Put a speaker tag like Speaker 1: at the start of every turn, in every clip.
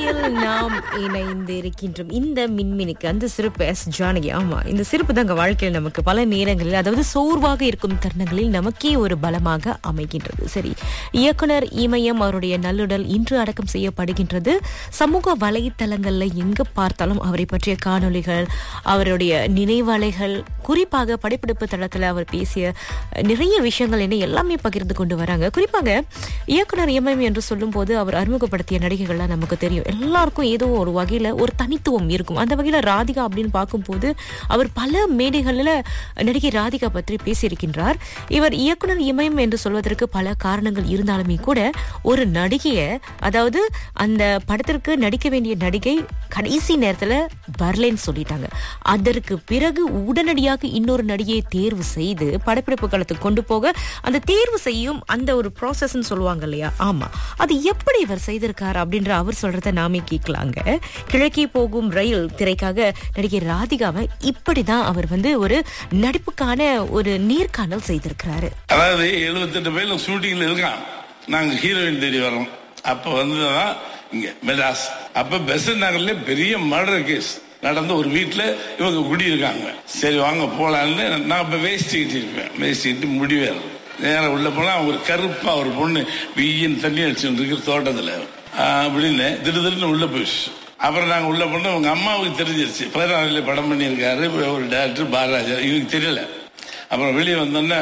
Speaker 1: நிகழ்ச்சியில் நாம் இணைந்து இருக்கின்றோம் இந்த மின்மினிக்கு அந்த சிறப்பு எஸ் ஜானகி ஆமா இந்த சிறப்பு தாங்க வாழ்க்கையில் நமக்கு பல நேரங்களில் அதாவது சோர்வாக இருக்கும் தருணங்களில் நமக்கே ஒரு பலமாக அமைகின்றது சரி இயக்குனர் இமயம் அவருடைய நல்லுடல் இன்று அடக்கம் செய்யப்படுகின்றது சமூக வலைத்தளங்கள்ல எங்க பார்த்தாலும் அவரை பற்றிய காணொளிகள் அவருடைய நினைவலைகள் குறிப்பாக படைப்பிடிப்பு தளத்துல அவர் பேசிய நிறைய விஷயங்கள் என்ன எல்லாமே பகிர்ந்து கொண்டு வராங்க குறிப்பாக இயக்குனர் இமயம் என்று சொல்லும்போது அவர் அறிமுகப்படுத்திய நடிகைகள்லாம் நமக்கு தெரியும் எல்லாருக்கும் ஏதோ ஒரு வகையில ஒரு தனித்துவம் இருக்கும் அந்த வகையில ராதிகா அப்படின்னு பார்க்கும்போது அவர் பல மேடைகளில் நடிகை ராதிகா பற்றி பேசியிருக்கின்றார் இவர் இயக்குனர் இமயம் என்று சொல்வதற்கு பல காரணங்கள் இருந்தாலுமே கூட ஒரு நடிகையை அதாவது அந்த படத்திற்கு நடிக்க வேண்டிய நடிகை கடைசி நேரத்துல வரலைன்னு சொல்லிட்டாங்க அதற்கு பிறகு உடனடியாக இன்னொரு நடிகையை தேர்வு செய்து படப்பிடிப்பு களத்துக்கு கொண்டு போக அந்த தேர்வு செய்யும் அந்த ஒரு ப்ராசஸ்ன்னு சொல்லுவாங்க இல்லையா ஆமா அது எப்படி இவர் செய்திருக்காரு அப்படின்ற அவர் சொல்றத நாமே கேட்கலாங்க கிழக்கே போகும் ரயில் திரைக்காக நடிகை ராதிகாவை இப்படிதான் அவர் வந்து ஒரு நடிப்புக்கான ஒரு நேர்காணல் செய்திருக்கிறாரு
Speaker 2: அதாவது எழுபத்தெட்டு பேர்ல ஷூட்டிங்ல இருக்கான் நாங்க ஹீரோயின் தேடி வரோம் அப்ப வந்ததுதான் இங்க மெட்ராஸ் அப்ப பெஸ் நகர்ல பெரிய மர்டர் கேஸ் நடந்த ஒரு வீட்டுல இவங்க குடியிருக்காங்க சரி வாங்க போலான்னு நான் இப்ப வேஸ்டிக்கிட்டு இருப்பேன் வேஸ்டிக்கிட்டு முடிவேறு நேரம் உள்ள போனா ஒரு கருப்பா ஒரு பொண்ணு வெய்யின் தண்ணி அடிச்சுட்டு இருக்கு தோட்டத்துல ஆஹ் அப்படின்னு திடீர்னு உள்ள போயிடுச்சு அப்புறம் நாங்க உள்ள போனோம் உங்க அம்மாவுக்கு தெரிஞ்சிருச்சு பதினாறுல படம் பண்ணியிருக்காரு ஒரு டேரக்டர் பாரராஜா இவருக்கு தெரியல அப்புறம் வெளியே வந்தோன்னே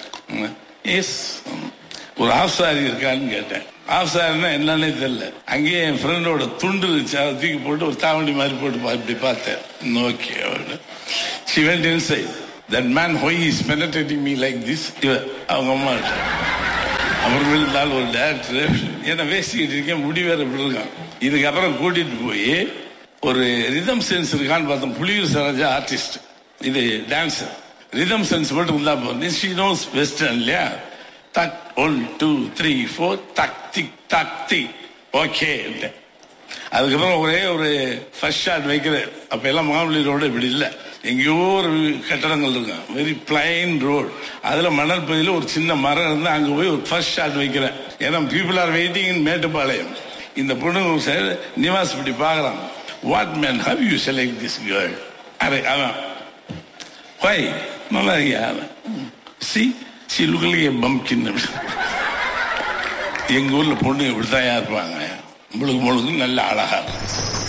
Speaker 2: எஸ் ஒரு ஆஃப் சாரி இருக்கான்னு கேட்டேன் ஆஃப் சாரினா என்னன்னே தெரியல அங்கேயே என் ஃப்ரெண்டோட துண்டு இருந்துச்சு அதை தூக்கி போட்டு ஒரு தாவணி மாதிரி போட்டு பா- இப்படி பார்த்தேன் okay she went inside that man who is penetrating me like this இவ அவங்க அம்மா அப்புறம் இருந்தாலும் ஒரு டேரக்டர் ஏன்னா வேஸ்டிக்கிட்டு இருக்கேன் முடி வேற இப்படி இருக்கான் இதுக்கப்புறம் கூட்டிட்டு போய் ஒரு ரிதம் சென்ஸ் இருக்கான்னு பார்த்தோம் புலியூர் சரோஜா ஆர்டிஸ்ட் இது டான்ஸர் ரிதம் சென்ஸ் மட்டும் இருந்தா போதும் ஷி நோஸ் வெஸ்டர்ன் இல்லையா தக் ஒன் டூ த்ரீ ஃபோர் தக் திக் தக் தி ஓகே அதுக்கப்புறம் ஒரே ஒரு ஃபர்ஸ்ட் ஷாட் வைக்கிறேன் அப்ப எல்லாம் மாமல்லி ரோடு இப்படி இல்லை எங்கேயோ ஒரு கட்டடங்கள் இருக்கும் வெரி பிளைன் ரோடு அதுல மணல் பகுதியில் ஒரு சின்ன மரம் இருந்து அங்க போய் ஒரு ஃபர்ஸ்ட் ஷாட் வைக்கிறேன் ஏன்னா people are waiting in Mettupalayam இந்த பொண்ணு சைடு நிவாஸ் இப்படி பார்க்கறான் what man how you select this girl அரே அவன் ஹொய் நல்லா இருக்கியா சி சி லுக்கலிங்க பம்கின் எங்க ஊர்ல பொண்ணு இப்படித்தான் இருப்பாங்க முழுக்கு முழுக்கு நல்ல அழகா இருக்கும்